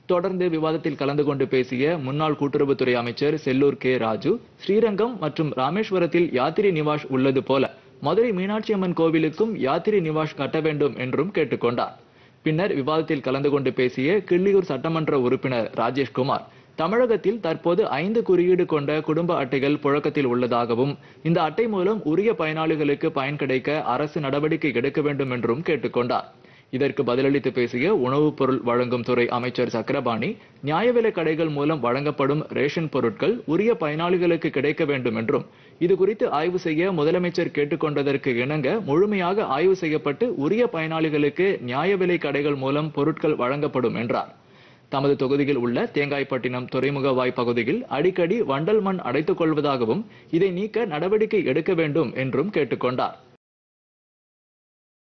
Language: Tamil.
தொடர்ந்து விவாதத்தில் கலந்து கொண்டு பேசிய முன்னாள் கூட்டுறவுத்துறை அமைச்சர் செல்லூர் கே ராஜு ஸ்ரீரங்கம் மற்றும் ராமேஸ்வரத்தில் யாத்திரை நிவாஸ் உள்ளது போல மதுரை மீனாட்சி அம்மன் கோவிலுக்கும் யாத்திரை நிவாஸ் கட்ட வேண்டும் என்றும் கேட்டுக்கொண்டார் பின்னர் விவாதத்தில் கலந்து கொண்டு பேசிய கிள்ளியூர் சட்டமன்ற உறுப்பினர் ராஜேஷ்குமார் தமிழகத்தில் தற்போது ஐந்து குறியீடு கொண்ட குடும்ப அட்டைகள் புழக்கத்தில் உள்ளதாகவும் இந்த அட்டை மூலம் உரிய பயனாளிகளுக்கு பயன் கிடைக்க அரசு நடவடிக்கை எடுக்க வேண்டும் என்றும் கேட்டுக்கொண்டார் இதற்கு பதிலளித்து பேசிய உணவுப் பொருள் வழங்கும் துறை அமைச்சர் சக்கரபாணி நியாய விலைக் கடைகள் மூலம் வழங்கப்படும் ரேஷன் பொருட்கள் உரிய பயனாளிகளுக்கு கிடைக்க வேண்டும் என்றும் இது குறித்து ஆய்வு செய்ய முதலமைச்சர் கேட்டுக்கொண்டதற்கு இணங்க முழுமையாக ஆய்வு செய்யப்பட்டு உரிய பயனாளிகளுக்கு நியாய விலைக் கடைகள் மூலம் பொருட்கள் வழங்கப்படும் என்றார் தமது தொகுதியில் உள்ள தேங்காய்பட்டினம் துறைமுக வாய் பகுதியில் அடிக்கடி வண்டல் மண் அடைத்துக் கொள்வதாகவும் இதை நீக்க நடவடிக்கை எடுக்க வேண்டும் என்றும் கேட்டுக்கொண்டார்